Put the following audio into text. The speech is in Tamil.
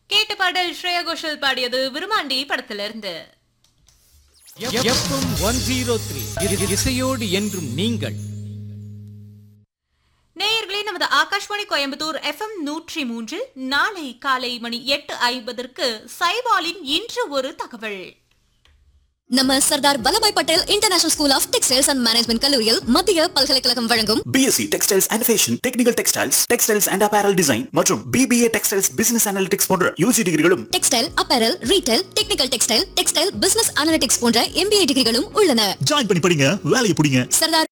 கேட்ட பாடல் ஸ்ரேயா கோஷல் பாடியது விருமாண்டி படத்திலிருந்து எஃப்எம் ஒன் ஜீரோ த்ரீ இசையோடு என்றும் நீங்கள் நேயர்களே நமது ஆகாஷ்வாணி கோயம்புத்தூர் எஃப்எம் நூற்றி மூன்றில் நாளை காலை மணி எட்டு ஐம்பதற்கு சைபாலின் இன்று ஒரு தகவல் நம்ம Sardar Vallabhbhai Patel international school of textiles and management கல்லூரியில் மத்திய பல்கலைக்கழகம் வழங்கும் BSc textiles and fashion technical textiles textiles and apparel design மற்றும் பிபிஏ டெக்ஸ்டைல்ஸ் பிசினஸ் அனாலிட்டிக்ஸ் போன்ற யூஜி டிகிரிகளும் textile apparel retail technical textile textile business analytics போன்ற எம்பிஏ டிகிரிகளும் உள்ளன ஜாயின் பண்ணி படிங்க வேலையை பிடிங்க சர்தார்